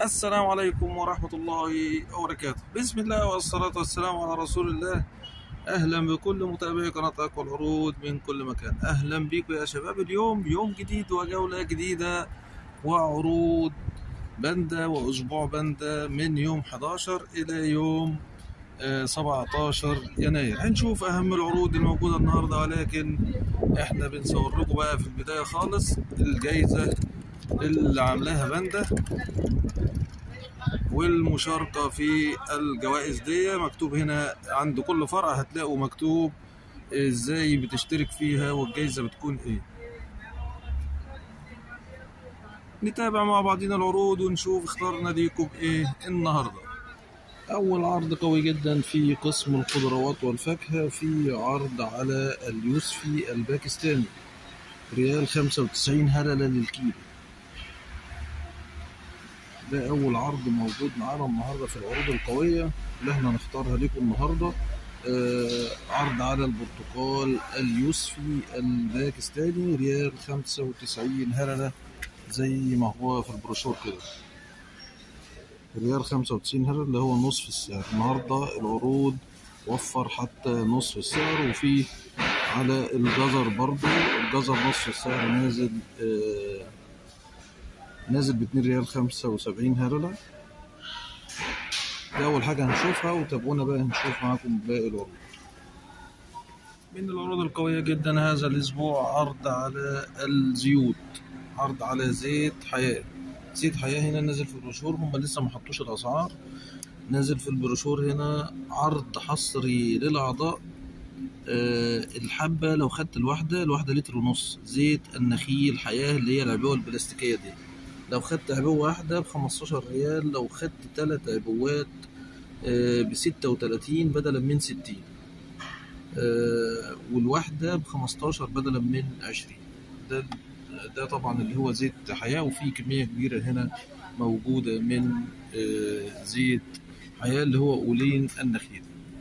السلام عليكم ورحمة الله وبركاته بسم الله والصلاة والسلام على رسول الله أهلا بكل متابعي قناة أقوى العروض من كل مكان أهلا بكم يا شباب اليوم يوم جديد وجولة جديدة وعروض بندا وأسبوع بندا من يوم 11 إلى يوم آه، 17 يناير هنشوف أهم العروض الموجودة النهاردة ولكن إحنا بنصور لكم بقى في البداية خالص الجايزة اللي عاملاها بندا والمشاركة في الجوائز دي مكتوب هنا عند كل فرع هتلاقوا مكتوب ازاي بتشترك فيها والجايزة بتكون ايه نتابع مع بعضنا العروض ونشوف اخترنا ليكم ايه النهاردة أول عرض قوي جدا في قسم الخضروات والفاكهة في عرض على اليوسفي الباكستاني ريال خمسة وتسعين هللة للكيلو ده أول عرض موجود معانا النهاردة في العروض القوية اللي احنا هنختارها لكم النهاردة آه عرض على البرتقال اليوسفي الباكستاني ريال خمسة وتسعين هللة زي ما هو في البروشور كده ريال خمسة وتسعين هللة اللي هو نصف السعر النهاردة العروض وفر حتى نصف السعر وفي على الجزر برضو الجزر نصف السعر نازل آه نازل باتنين ريال خمسة وسبعين هللة دي أول حاجة هنشوفها وتابعونا بقى هنشوف معاكم باقي العروض من العروض القوية جدا هذا الأسبوع عرض على الزيوت عرض على زيت حياة زيت حياة هنا نازل في البروشور هم لسه ما حطوش الأسعار نازل في البروشور هنا عرض حصري للأعضاء أه الحبة لو خدت الواحدة الواحدة لتر ونص زيت النخيل حياة اللي هي العبوة البلاستيكية دي لو خدت عبوة واحدة بخمستاشر ريال لو خدت تلات عبوات بستة وتلاتين بدلا من ستين والواحدة بخمستاشر بدلا من عشرين ده ده طبعا اللي هو زيت حياة وفي كمية كبيرة هنا موجودة من زيت حياة اللي هو أولين النخيل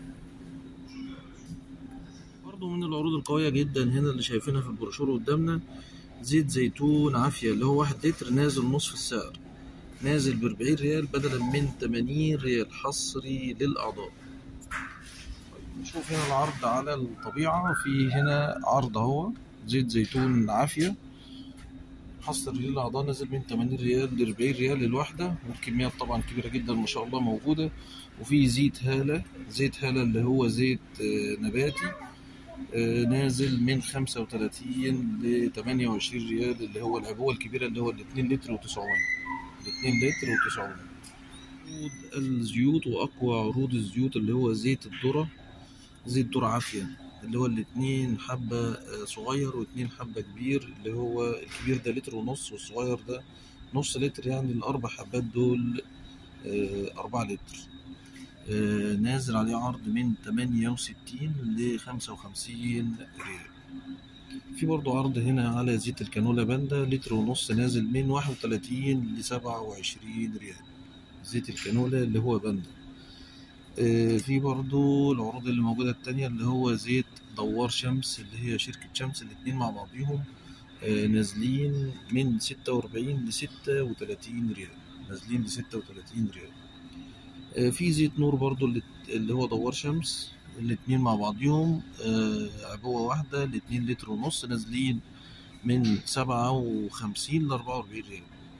برضو من العروض القوية جدا هنا اللي شايفينها في البروشور قدامنا زيت زيتون عافية اللي هو واحد لتر نازل نصف السعر نازل بأربعين ريال بدلا من تمانين ريال حصري للأعضاء نشوف هنا العرض على الطبيعة في هنا عرض اهو زيت زيتون عافية حصري للأعضاء نازل من تمانين ريال لأربعين ريال الواحدة والكميات طبعا كبيرة جدا ما شاء الله موجودة وفي زيت هالة زيت هالة اللي هو زيت نباتي نازل من خمسة وتلاتين لتمانية وعشرين ريال اللي هو العبوة الكبيرة اللي هو الاتنين لتر وتسعمية الاتنين لتر وتسعمية عروض الزيوت وأقوى عروض الزيوت اللي هو زيت الذرة زيت ذرة عافية اللي هو الاتنين حبة صغير واتنين حبة كبير اللي هو الكبير ده لتر ونص والصغير ده نص لتر يعني الأربع حبات دول أربعة لتر آه نازل عليه عرض من تمانية وستين لخمسة وخمسين ريال في برضو عرض هنا على زيت الكانولا باندا لتر ونص نازل من واحد وتلاتين لسبعة وعشرين ريال زيت الكانولا اللي هو باندا آه في برضو العروض اللي موجودة التانية اللي هو زيت دوار شمس اللي هي شركة شمس الاتنين مع بعضيهم آه نازلين من ستة وأربعين لستة وتلاتين ريال نازلين لستة وتلاتين ريال في زيت نور برضو اللي هو دوار شمس الاتنين مع بعضيهم عبوة واحدة الاتنين لتر ونص نازلين من سبعة وخمسين لأربعة وأربعين ريال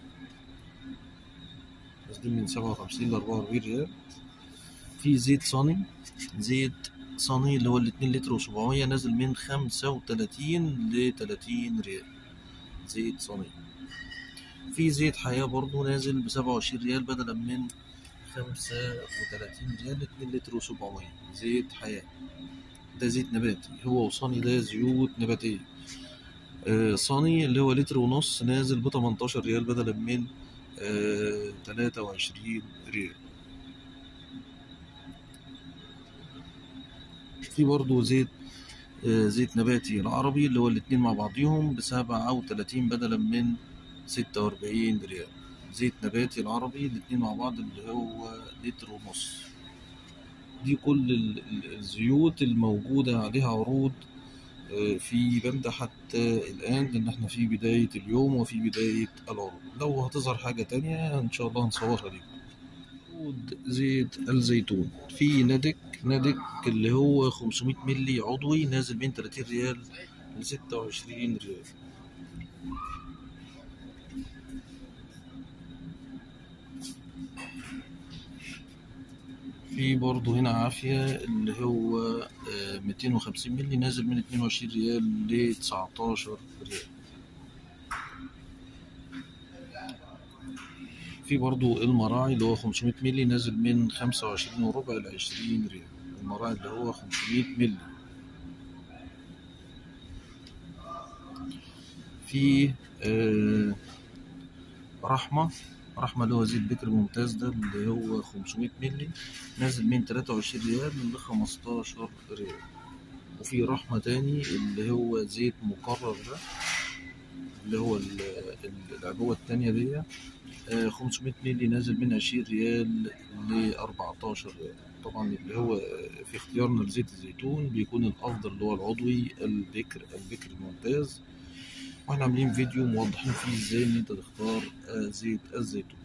نازلين من سبعة وخمسين لأربعة وأربعين ريال في زيت صني زيت صني اللي هو الاتنين لتر وسبعمية نازل من خمسة وتلاتين لتلاتين ريال زيت صني في زيت حياة برضو نازل بسبعة وعشرين ريال بدلا من خمسة وتلاتين ريال اتنين لتر وسبعمية زيت حياة ده زيت نباتي هو وصاني ده زيوت نباتية آه صاني اللي هو لتر ونص نازل بتمنتاشر ريال بدلا من آه تلاتة وعشرين ريال في برضو زيت آه زيت نباتي العربي اللي هو الاتنين مع بعضيهم بسبعة وتلاتين بدلا من ستة وأربعين ريال زيت نباتي العربي الاتنين مع بعض اللي هو لتر ونص دي كل الزيوت الموجودة عليها عروض آه، في بندة حتى الآن لأن احنا في بداية اليوم وفي بداية العروض لو هتظهر حاجة تانية إن شاء الله هنصورها لكم عود زيت الزيتون في ندك ندك اللي هو 500 ملي عضوي نازل من 30 ريال ل 26 ريال في برضه هنا عافية اللي هو آه، 250 ملي نازل من 22 ريال ل 19 ريال في برضو المراعي اللي هو 500 ملي نازل من 25 وربع ل 20 ريال المراعي اللي هو 500 ملي في آه رحمة رحمة اللي هو زيت بكر ممتاز ده اللي هو 500 ملي نازل من 23 ريال ل 15 ريال وفي رحمة تاني اللي هو زيت مقرر ده اللي هو ال- ال- العبوة التانية دي آه، 500 مللي نازل من 20 ريال ل 14 ريال طبعا اللي هو في اختيارنا لزيت الزيتون بيكون الافضل اللي هو العضوي البكر البكر الممتاز واحنا عاملين فيديو موضحين فيه ازاي ان انت تختار آه، زيت الزيتون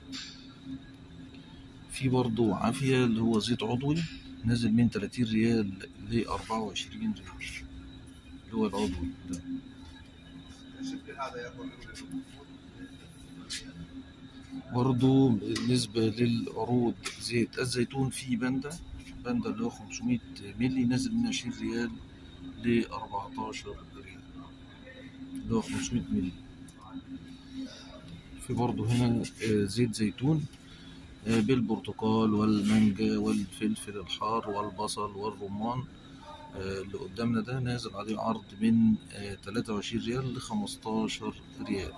في برضو عافية اللي هو زيت عضوي نازل من 30 ريال ل 24 ريال اللي هو العضوي ده برضو بالنسبة للعروض زيت الزيتون في باندا باندا اللي هو 500 ملي نازل من 20 ريال ل 14 ريال اللي هو 500 ملي في برضو هنا آه، زيت زيتون آه، بالبرتقال والمانجا والفلفل الحار والبصل والرمان آه، اللي قدامنا ده نازل عليه عرض من آه، 23 ريال ل 15 ريال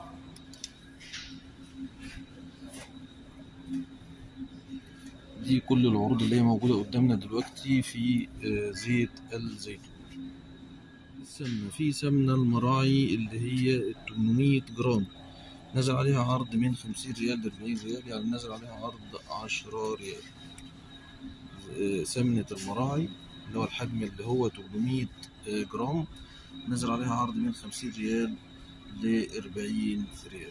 دي كل العروض اللي هي موجودة قدامنا دلوقتي في آه، زيت الزيتون السمنة في سمنة المراعي اللي هي 800 جرام نزل عليها عرض من 50 ريال ل 40 ريال يعني نزل عليها عرض 10 ريال آه، سمنة المراعي اللي هو الحجم اللي هو 800 جرام نزل عليها عرض من 50 ريال ل 40 ريال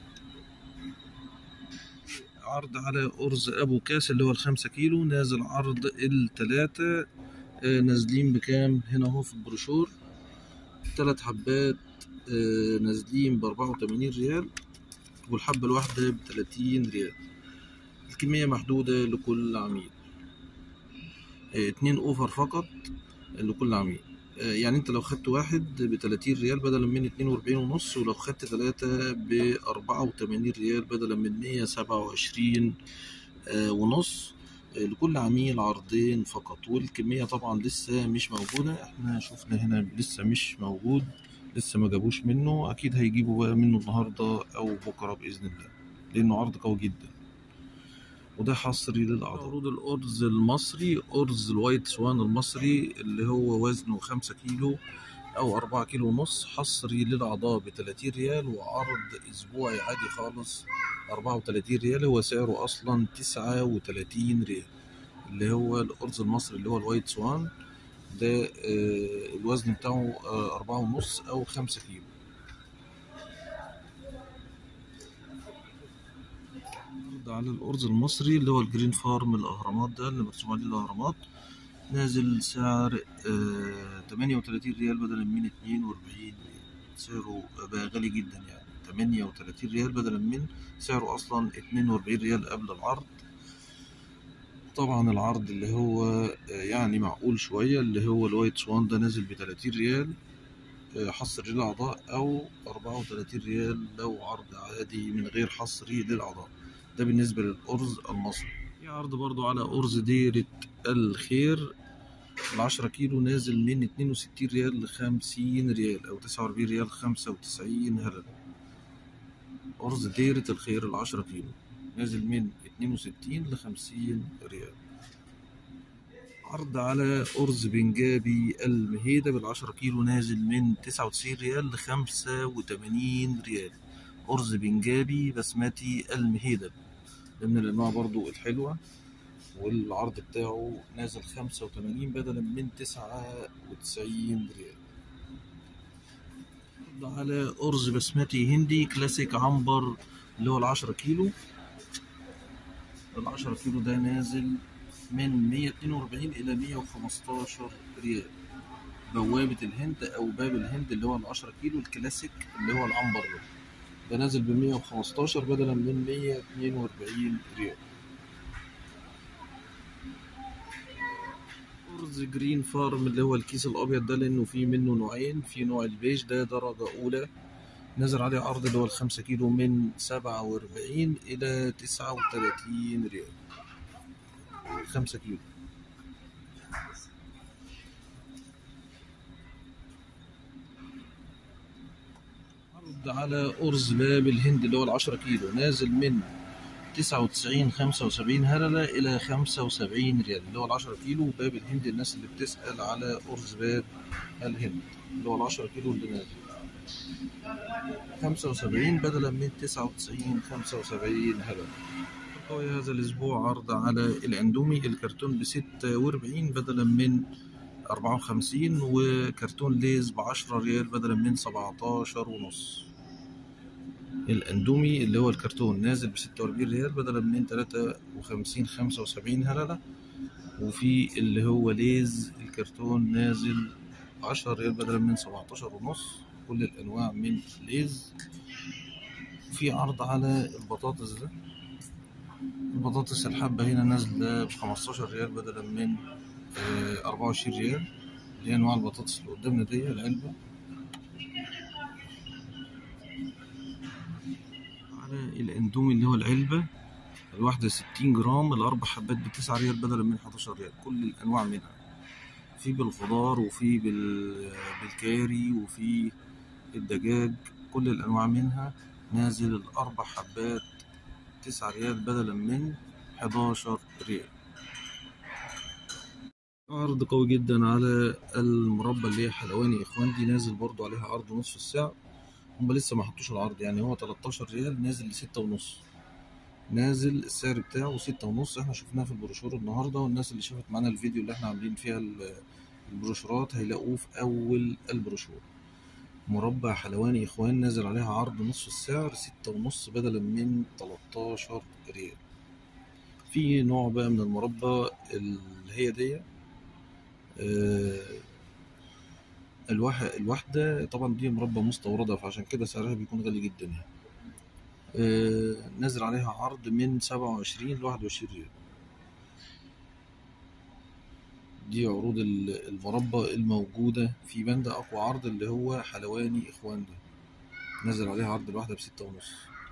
عرض على أرز أبو كاس اللي هو الخمسة كيلو نازل عرض التلاتة آه، نازلين بكام هنا اهو في البروشور تلات حبات آه، نازلين بأربعة وتمانين ريال والحبة الواحدة بتلاتين ريال الكمية محدودة لكل عميل آه، اتنين أوفر فقط لكل عميل آه، يعني انت لو خدت واحد بتلاتين ريال بدلا من اتنين وأربعين ونص ولو خدت تلاتة بأربعة وتمانين ريال بدلا من مية سبعة وعشرين ونص آه، لكل عميل عرضين فقط والكمية طبعا لسه مش موجودة احنا شفنا هنا لسه مش موجود لسه ما جابوش منه اكيد هيجيبوا بقى منه النهاردة او بكرة بإذن الله لانه عرض قوي جدا وده حصري للأعضاء عروض الأرز المصري أرز الوايت سوان المصري اللي هو وزنه خمسة كيلو أو أربعة كيلو ونص حصري للأعضاء بتلاتين ريال وعرض أسبوعي عادي خالص أربعة وتلاتين ريال هو سعره أصلا تسعة وتلاتين ريال اللي هو الأرز المصري اللي هو الوايت سوان ده آه، الوزن بتاعه آه، أربعة ونص أو خمسة كيلو عرض على الأرز المصري اللي هو الجرين فارم الأهرامات ده اللي مرسوم عليه الأهرامات نازل سعر تمانية وتلاتين ريال بدلا من اتنين وأربعين ريال سعره بقى غالي جدا يعني تمانية وتلاتين ريال بدلا من سعره أصلا اتنين وأربعين ريال قبل العرض طبعا العرض اللي هو آه، يعني معقول شوية اللي هو الوايت سوان ده نازل بتلاتين ريال آه، حصري للأعضاء أو أربعة وتلاتين ريال لو عرض عادي من غير حصري للأعضاء ده بالنسبة للأرز المصري في عرض برضو على أرز ديرة الخير العشرة كيلو نازل من اتنين وستين ريال لخمسين ريال أو تسعة وأربعين ريال خمسة وتسعين هلل أرز ديرة الخير العشرة كيلو نازل من اتنين وستين لخمسين ريال عرض على أرز بنجابي المهيدة بالعشرة كيلو نازل من تسعة وتسعين ريال لخمسة وتمانين ريال أرز بنجابي بسمتي المهيدة ده من الأنواع برضو الحلوة والعرض بتاعه نازل خمسة وتمانين بدلا من تسعة وتسعين ريال على أرز بسمتي هندي كلاسيك عنبر اللي هو العشرة كيلو العشرة كيلو ده نازل من مية اتنين وأربعين إلى مية وخمستاشر ريال بوابة الهند أو باب الهند اللي هو العشرة كيلو الكلاسيك اللي هو العنبر ده ده نازل بمية وخمستاشر بدلا من مية اتنين وأربعين ريال أرز جرين فارم اللي هو الكيس الأبيض ده لأنه فيه منه نوعين في نوع البيج ده درجة أولى نزل عليه عرض اللي هو الخمسة كيلو من سبعة وأربعين إلى تسعة وتلاتين ريال خمسة كيلو عرض على أرز باب الهند اللي هو العشرة كيلو نازل من تسعة وتسعين خمسة وسبعين هللة إلى خمسة وسبعين ريال اللي هو العشرة كيلو باب الهند الناس اللي بتسأل على أرز باب الهند اللي هو العشرة كيلو اللي نازل خمسة وسبعين بدلا من تسعة وتسعين خمسة وسبعين هللة قوي هذا الأسبوع عرض على الأندومي الكرتون بستة وأربعين بدلا من أربعة وخمسين وكرتون ليز بعشرة ريال بدلا من سبعتاشر ونص الأندومي اللي هو الكرتون نازل بستة وأربعين ريال بدلا من تلاتة وخمسين خمسة وسبعين هللة وفي اللي هو ليز الكرتون نازل عشرة ريال بدلا من سبعتاشر ونص كل الأنواع من ليز في عرض على البطاطس ده البطاطس الحبة هنا نازلة بخمستاشر ريال بدلا من أربعة وعشرين ريال اللي هي أنواع البطاطس اللي قدامنا دي العلبة على الأندومي اللي هو العلبة الواحدة ستين جرام الأربع حبات بتسعة ريال بدلا من حداشر ريال كل الأنواع منها في بالخضار وفي بال... بالكاري وفي الدجاج كل الأنواع منها نازل الأربع حبات تسعة ريال بدلا من حداشر ريال عرض قوي جدا على المربى اللي هي حلواني اخوان دي نازل برضو عليها عرض نصف الساعة هما لسه ما حطوش العرض يعني هو 13 ريال نازل لستة ونص نازل السعر بتاعه ستة ونص احنا شفناه في البروشور النهاردة والناس اللي شافت معانا الفيديو اللي احنا عاملين فيها البروشورات هيلاقوه في أول البروشور مربى حلواني اخوان نازل عليها عرض نصف السعر ستة ونص بدلا من 13 ريال في نوع بقى من المربى اللي هي دي الواحدة طبعا دي مربى مستوردة فعشان كده سعرها بيكون غالي جدا يعني نازل عليها عرض من سبعة وعشرين لواحد وعشرين ريال دي عروض المربى الموجودة في بند أقوى عرض اللي هو حلواني إخوان ده نزل عليها عرض الواحدة بستة ونص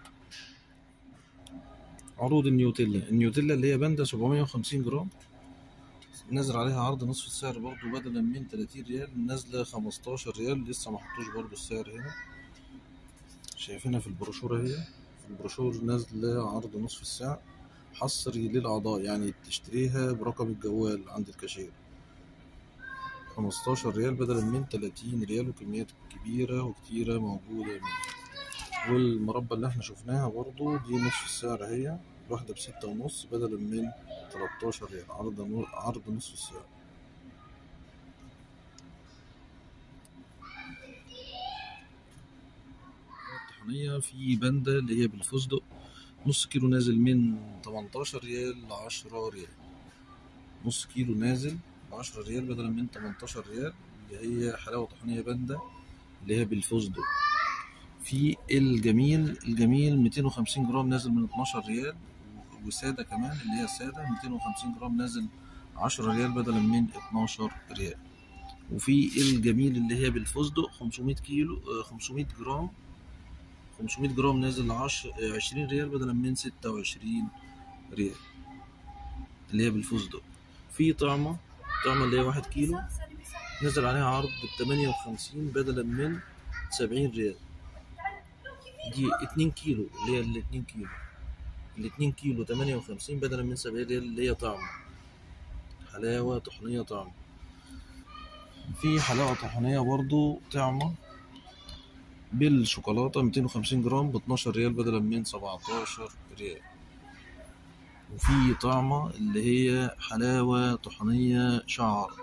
عروض النيوتيلا النيوتيلا اللي هي بندة سبعمية وخمسين جرام نزل عليها عرض نصف السعر برضو بدلا من تلاتين ريال نازلة خمستاشر ريال لسه محطوش برضو السعر هنا شايفينها في البروشورة هي في البروشور نازلة عرض نصف السعر حصري للأعضاء يعني تشتريها برقم الجوال عند الكاشير خمستاشر ريال بدلا من تلاتين ريال وكميات كبيرة وكتيرة موجودة منها والمربى اللي احنا شفناها برضو دي نصف السعر هي الواحدة بستة ونص بدلا من تلاتاشر ريال عرض عرض نصف السعر الطحنية في بندة اللي هي بالفستق نص كيلو نازل من تمنتاشر ريال لعشرة ريال نص كيلو نازل بعشرة ريال بدلا من تمنتاشر ريال اللي هي حلاوة طحينية بندة اللي هي بالفستق في الجميل الجميل ميتين وخمسين جرام نازل من اتناشر ريال وسادة كمان اللي هي السادة ميتين وخمسين جرام نازل عشرة ريال بدلا من اتناشر ريال وفي الجميل اللي هي بالفستق خمسمية كيلو خمسمية جرام خمسمية جرام نازل عشرين ريال بدلا من ستة وعشرين ريال اللي هي بالفستق في طعمة طعمة اللي هي واحد كيلو نزل عليها عرض بتمانية وخمسين بدلا من سبعين ريال دي اتنين كيلو اللي هي الاتنين كيلو الاتنين كيلو تمانية وخمسين بدلا من سبعين ريال اللي هي طعمة حلاوة طحنية طعمة في حلاوة طحنية برضو طعمة بالشوكولاتة ميتين وخمسين جرام باتناشر ريال بدلا من سبعتاشر ريال وفي طعمة اللي هي حلاوة طحنية شعر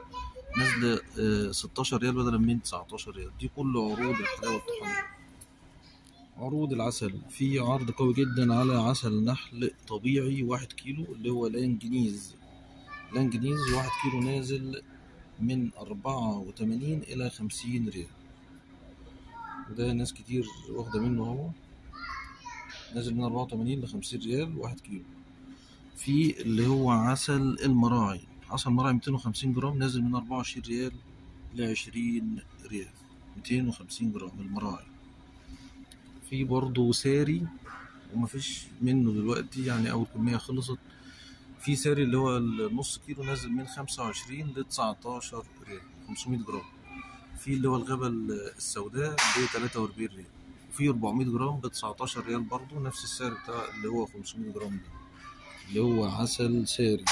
نازلة آه، 16 ريال بدلا من 19 ريال دي كل عروض الحلاوة الطحينية عروض العسل في عرض قوي جدا على عسل نحل طبيعي واحد كيلو اللي هو لانجنيز لانجنيز واحد كيلو نازل من أربعة وتمانين إلى خمسين ريال وده ناس كتير واخدة منه هو نازل من أربعة وتمانين لخمسين ريال واحد كيلو في اللي هو عسل المراعي عسل مراعي ميتين وخمسين جرام نازل من أربعة وعشرين ريال لعشرين ريال ميتين وخمسين جرام المراعي في برضه ساري ومفيش منه دلوقتي يعني أول كمية خلصت في ساري اللي هو النص كيلو نازل من خمسة وعشرين لتسعتاشر ريال خمسمية جرام في اللي هو الغابة السوداء ب 43 ريال وفي 400 جرام ب 19 ريال برضه نفس السعر بتاع اللي هو 500 جرام ده اللي هو عسل ساري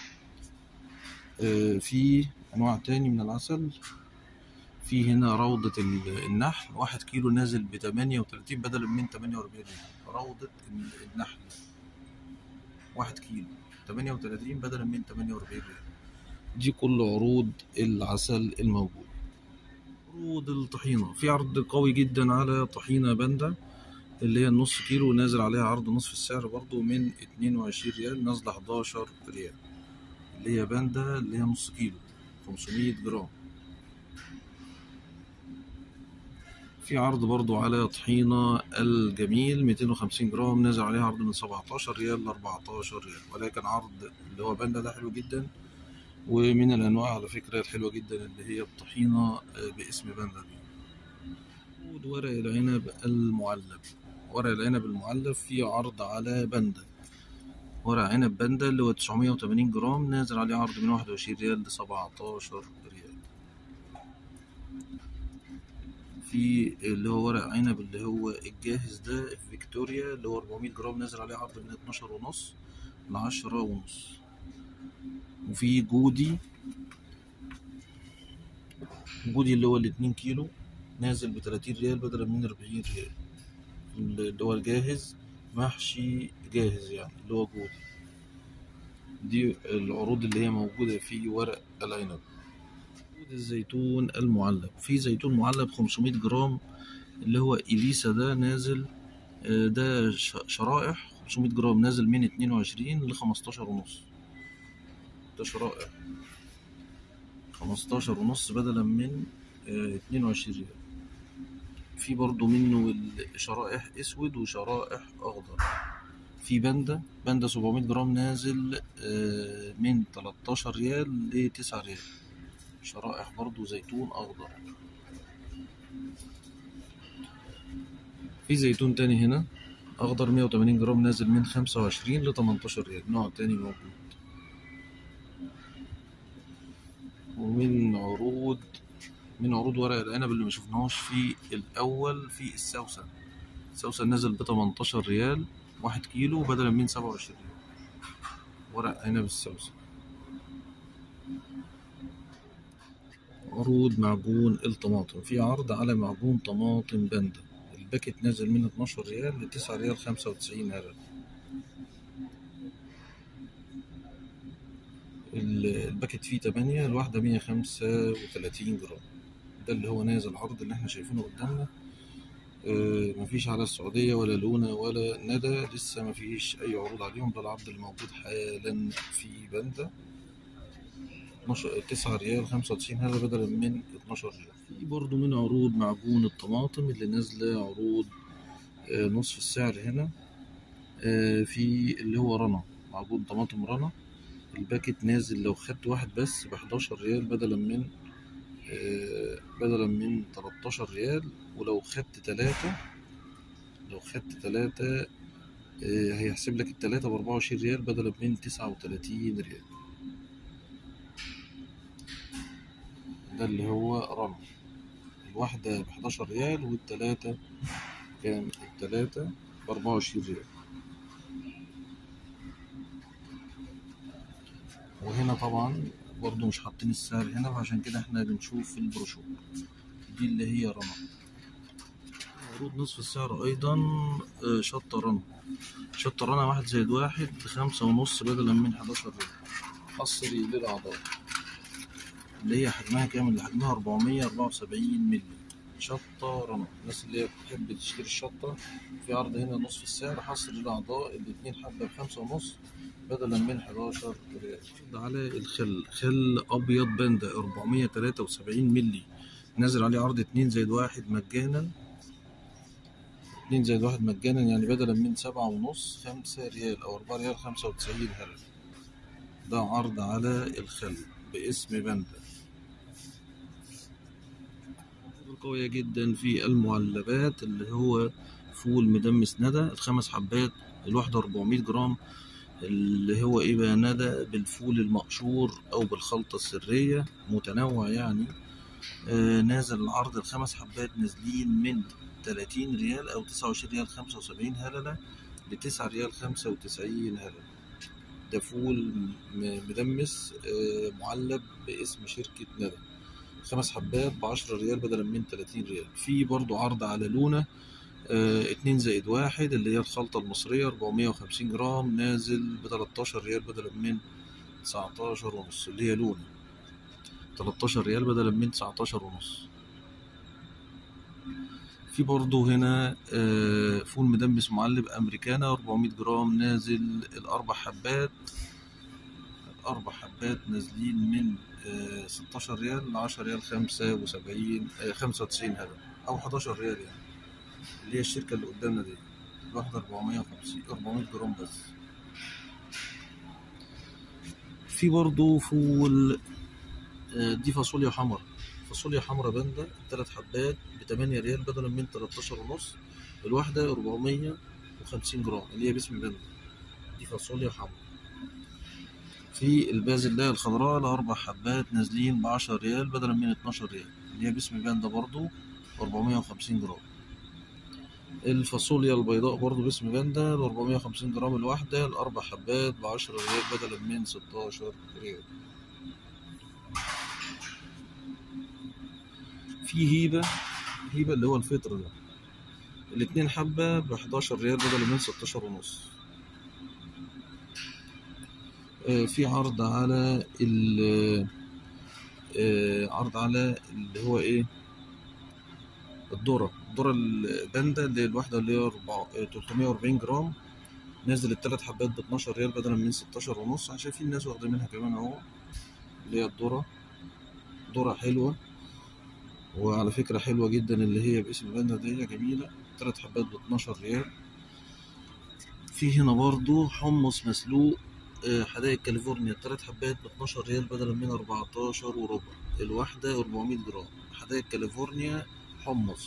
آه، في أنواع تاني من العسل في هنا روضة ال- النحل واحد كيلو نازل ب 38 بدلا من 48 ريال روضة ال- النحل واحد كيلو 38 بدلا من 48 ريال دي كل عروض العسل الموجود عروض الطحينة في عرض قوي جدا على طحينة باندا اللي هي النص كيلو نازل عليها عرض نصف السعر برضو من 22 ريال نازلة 11 ريال اللي هي باندا اللي هي نص كيلو 500 جرام في عرض برضو على طحينة الجميل 250 جرام نازل عليها عرض من 17 ريال ل 14 ريال ولكن عرض اللي هو باندا ده حلو جدا ومن الأنواع على فكرة الحلوة جدا اللي هي الطحينة آه، باسم باندا دي عود ورق العنب المعلب ورق العنب المعلب فيه عرض على باندا ورق عنب باندا اللي هو 980 جرام نازل عليه عرض من 21 ريال ل 17 ريال في اللي هو ورق عنب اللي هو الجاهز ده فيكتوريا اللي هو 400 جرام نازل عليه عرض من 12 ونص ل 10 ونص وفي جودي جودي اللي هو الاتنين كيلو نازل ب 30 ريال بدلا من 40 ريال اللي هو الجاهز محشي جاهز يعني اللي هو جودي دي العروض اللي هي موجودة في ورق العنب عود الزيتون المعلب في زيتون معلب 500 جرام اللي هو إليسا ده نازل آه، ده ش- شرائح 500 جرام نازل من 22 ل 15 ونص ده شرائح 15 ونص بدلا من آه، 22 ريال في برضو منه الشرائح اسود وشرائح اخضر في باندا باندا 700 جرام نازل آه، من 13 ريال ل 9 ريال شرائح برضو زيتون اخضر في زيتون تاني هنا اخضر 180 جرام نازل من 25 ل 18 ريال نوع تاني موجود ومن عروض من عروض ورق العنب اللي ما شفناهوش في الاول في السوسن السوسن نازل ب 18 ريال واحد كيلو بدلا من 27 ريال ورق عنب السوسن عروض معجون الطماطم في عرض على معجون طماطم باندا الباكت نازل من 12 ريال ل 9 ريال 95 قرش ال- الباكت فيه 8 الواحدة 135 جرام ده اللي هو نازل العرض اللي احنا شايفينه قدامنا آه، مفيش على السعودية ولا لونا ولا ندى لسه مفيش أي عروض عليهم ده العرض اللي موجود حالا في باندا 12 9 ريال 95 هذا بدلا من 12 ريال في برضه من عروض معجون الطماطم اللي نازلة عروض آه، نصف السعر هنا آه، في اللي هو رنا معجون طماطم رنا الباكت نازل لو خدت واحد بس ب 11 ريال بدلا من آه، بدلا من 13 ريال ولو خدت تلاتة لو خدت تلاتة آه، هيحسب لك التلاتة ب 24 ريال بدلا من 39 ريال ده اللي هو رنا الواحدة ب 11 ريال والتلاتة كام التلاتة ب 24 ريال وهنا طبعا برضو مش حاطين السعر هنا فعشان كده احنا بنشوف في البروشور دي اللي هي رنا عروض نصف السعر ايضا آه، شطة رنا شطة رنا واحد زائد واحد خمسة ونص بدلا من 11 ريال حصري للأعضاء اللي هي حجمها كام اللي حجمها 474 مللي شطة رمل الناس اللي هي بتحب تشتري الشطة في عرض هنا نصف السعر حصر للأعضاء الاتنين حبة بخمسة ونص بدلا من 11 ريال على الخل خل أبيض باندا 473 مللي نازل عليه عرض اتنين زائد واحد مجانا اتنين زائد واحد مجانا يعني بدلا من سبعة ونص خمسة ريال أو أربعة ريال خمسة وتسعين هلل ده عرض على الخل باسم باندا قوية جدا في المعلبات اللي هو فول مدمس ندى الخمس حبات الواحدة 400 جرام اللي هو ايه بقى ندى بالفول المقشور او بالخلطة السرية متنوع يعني آه نازل العرض الخمس حبات نازلين من 30 ريال او 29 ريال 75 هللة لتسعة ريال 95 هللة ده فول مدمس آه معلب باسم شركة ندى خمس حبات بعشرة ريال بدلا من تلاتين ريال في برضو عرض على لونة اه اتنين زائد واحد اللي هي الخلطة المصرية أربعمية وخمسين جرام نازل بتلاتاشر ريال بدلا من تسعتاشر ونص اللي هي لونة تلاتاشر ريال بدلا من تسعتاشر ونص في برضو هنا اه فول مدمس معلب أمريكانا أربعمية جرام نازل الأربع حبات الأربع حبات نازلين من ستاشر ريال لعشرة ريال خمسة وسبعين خمسة وتسعين هذا أو حداشر ريال يعني اللي هي الشركة اللي قدامنا دي الواحدة أربعمية وخمسين أربعمية جرام بس في برضو فول دي فاصوليا حمرا فاصوليا حمرا باندا تلات حبات بتمانية ريال بدلا من تلاتاشر ونص الواحدة أربعمية وخمسين جرام اللي هي باسم باندا دي فاصوليا حمرا في البازلاء الخضراء الأربع حبات نازلين بعشر ريال بدلا من اتناشر ريال اللي هي باسم باندا برضو أربعمية وخمسين جرام الفاصوليا البيضاء برضو باسم باندا الأربعمية وخمسين جرام الواحدة الأربع حبات بعشرة ريال بدلا من ستاشر ريال في هيبة هيبة اللي هو الفطر ده الاتنين حبة بحداشر ريال بدلا من ستاشر ونص في عرض على ال عرض على اللي هو ايه الذرة الذرة الباندا اللي هي الواحدة اللي هي 340 جرام نازل التلات حبات ب 12 ريال بدلا من 16 ونص شايفين الناس واخدة منها كمان اهو اللي هي الذرة ذرة حلوة وعلى فكرة حلوة جدا اللي هي باسم باندا دي جميلة تلات حبات ب 12 ريال في هنا برضو حمص مسلوق حدائق كاليفورنيا تلات حبات ب 12 ريال بدلا من 14 وربع الواحدة 400 جرام حدائق كاليفورنيا حمص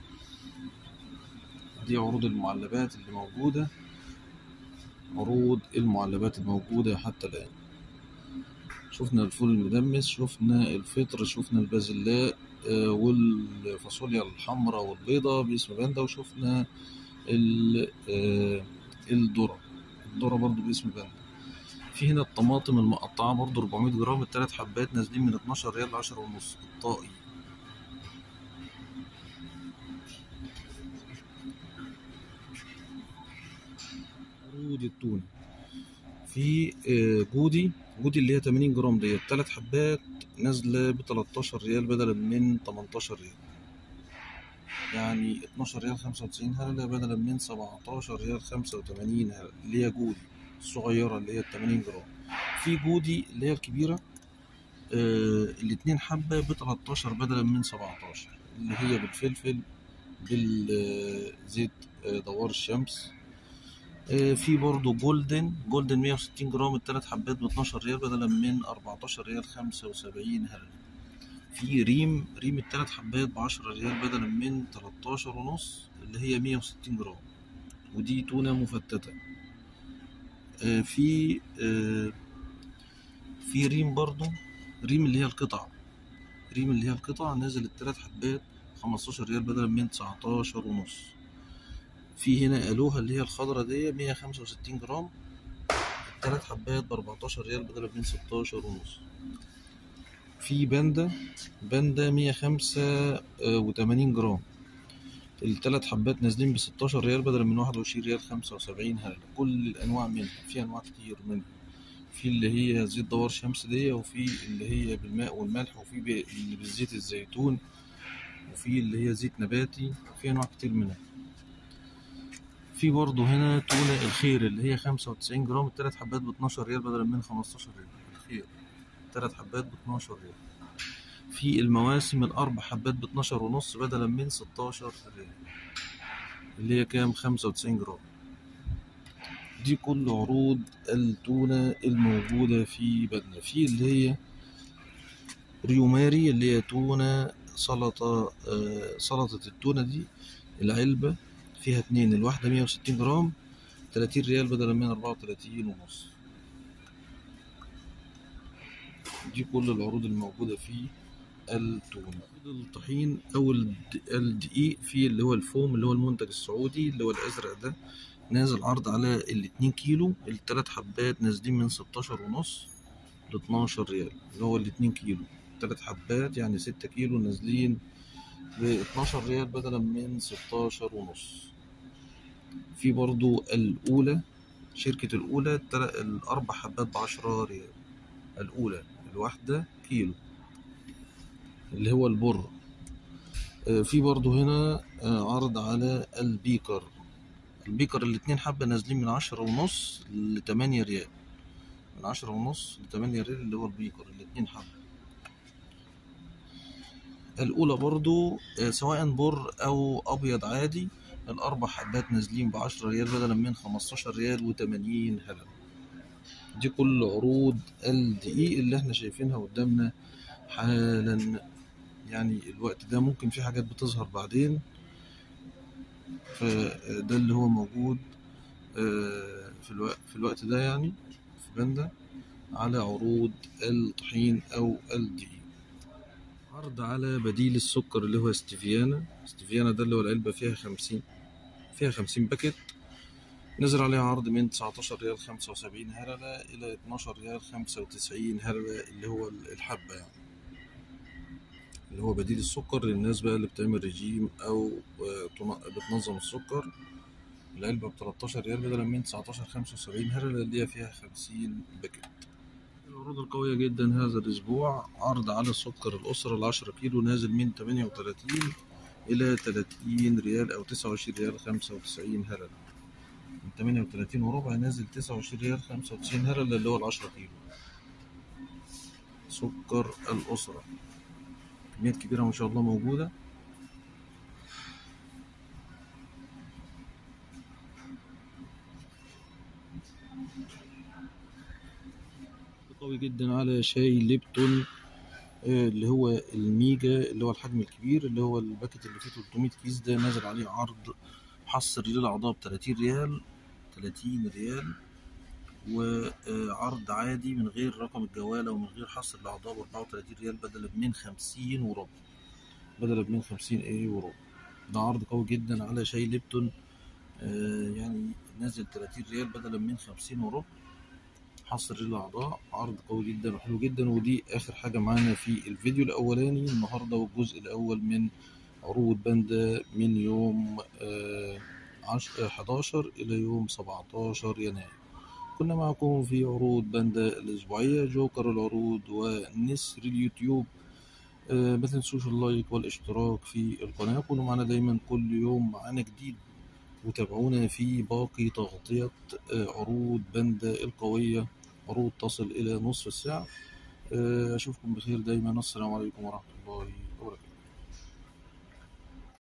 دي عروض المعلبات اللي موجودة عروض المعلبات الموجودة حتى الآن شفنا الفول المدمس شفنا الفطر شفنا البازلاء والفاصوليا الحمراء والبيضة باسم باندا وشفنا الذرة الذرة برضو باسم باندا في هنا الطماطم المقطعة برضو 400 جرام التلات حبات نازلين من 12 ريال لعشرة ونص الطائي عروض التونة في جودي جودي اللي هي 80 جرام ديت تلات حبات نازلة ب 13 ريال بدلا من 18 ريال يعني 12 ريال 95 هللة بدلا من 17 ريال 85 هللة اللي هي جودي الصغيرة اللي هي 80 جرام في جودي اللي هي الكبيرة آه الاتنين حبة ب 13 بدلا من 17 اللي هي بالفلفل بالزيت آه دوار الشمس آه في برضو جولدن جولدن 160 جرام التلات حبات ب 12 ريال بدلا من 14 ريال 75 هللة في ريم ريم التلات حبات ب 10 ريال بدلا من 13 ونص اللي هي 160 جرام ودي تونة مفتتة في في ريم برضو ريم اللي هي القطع ريم اللي هي القطع نازل التلات حبات خمستاشر ريال بدلا من تسعتاشر ونص في هنا ألوها اللي هي الخضرا دي مية خمسة وستين جرام التلات حبات بأربعتاشر ريال بدلا من ستاشر ونص في باندا باندا مية خمسة وتمانين جرام التلات حبات نازلين بستاشر ريال بدلا من واحد وعشرين ريال خمسة وسبعين هللة كل الأنواع منها في أنواع كتير منها في اللي هي زيت دوار شمس دي وفي اللي هي بالماء والملح وفي ب- اللي بالزيت الزيتون وفي اللي هي زيت نباتي في انواع كتير منها في برضه هنا تونة الخير اللي هي خمسة وتسعين جرام التلات حبات باتناشر ريال بدلا من خمستاشر ريال الخير تلات حبات باتناشر ريال في المواسم الأربع حبات باتناشر ونص بدلا من ستاشر ريال اللي هي كام خمسة وتسعين جرام دي كل عروض التونة الموجودة في بدنا في اللي هي ريوماري اللي هي تونة سلطة آه، سلطة التونة دي العلبة فيها اتنين الواحدة مية وستين جرام تلاتين ريال بدلا من أربعة وتلاتين ونص دي كل العروض الموجودة في التونة الطحين أو الد- الدقيق في اللي هو الفوم اللي هو المنتج السعودي اللي هو الأزرق ده نازل عرض على الاتنين كيلو التلات حبات نازلين من ستاشر ونص لاتناشر ريال اللي هو الاتنين كيلو تلات حبات يعني ستة كيلو نازلين باتناشر ريال بدلا من ستاشر ونص في برضو الأولى شركة الأولى التل- الأربع حبات بعشرة ريال الأولى الواحدة كيلو اللي هو البر آه، في برضو هنا آه، عرض على البيكر البيكر الاتنين حبة نازلين من عشرة ونص لتمانية ريال من عشرة ونص لتمانية ريال اللي هو البيكر الاتنين حبة الأولى برضو آه، سواء بر أو أبيض عادي الأربع حبات نازلين بعشرة ريال بدلا من خمستاشر ريال وتمانين هلل دي كل عروض الدقيق اللي احنا شايفينها قدامنا حالا يعني الوقت ده ممكن في حاجات بتظهر بعدين فده اللي هو موجود آه، في الوقت في الوقت ده يعني في بندا على عروض الطحين أو الدقيق عرض على بديل السكر اللي هو ستيفيانا ستيفيانا ده اللي هو العلبة فيها خمسين فيها خمسين باكت نزل عليها عرض من 19 ريال 75 هللة إلى 12 ريال 95 هللة اللي هو الحبة يعني اللي هو بديل السكر للناس بقى اللي بتعمل رجيم أو آه، تن- بتنظم السكر العلبة ب 13 ريال بدلا من 19 75 هللة اللي هي فيها 50 باكت العروض القوية جدا هذا الأسبوع عرض على سكر الأسرة العشرة كيلو نازل من 38 إلى 30 ريال أو 29 ريال 95 هللة من 38 وربع نازل 29 ريال 95 هللة اللي هو العشرة كيلو سكر الأسرة كميات كبيرة ما شاء الله موجودة قوي جدا على شاي ليبتون آه، اللي هو الميجا اللي هو الحجم الكبير اللي هو الباكت اللي فيه 300 كيس ده نازل عليه عرض حصر للأعضاء ب 30 ريال 30 ريال وعرض عادي من غير رقم الجوالة ومن غير حصر الأعضاء ب 34 ريال بدلا من 50 وربع بدلا من 50 ايه وربع ده عرض قوي جدا على شاي ليبتون آه، يعني نازل 30 ريال بدلا من 50 وربع حصر للأعضاء عرض قوي جدا وحلو جدا ودي آخر حاجة معانا في الفيديو الأولاني النهاردة والجزء الأول من عروض باندا من يوم آه، عش- آه، 11 إلى يوم 17 يناير كنا معكم في عروض باندا الأسبوعية جوكر العروض ونسر اليوتيوب آه، ما تنسوش اللايك والاشتراك في القناة كونوا معنا دايما كل يوم معانا جديد وتابعونا في باقي تغطية آه، عروض باندا القوية عروض تصل إلى نصف الساعة آه، أشوفكم بخير دايما السلام عليكم ورحمة الله وبركاته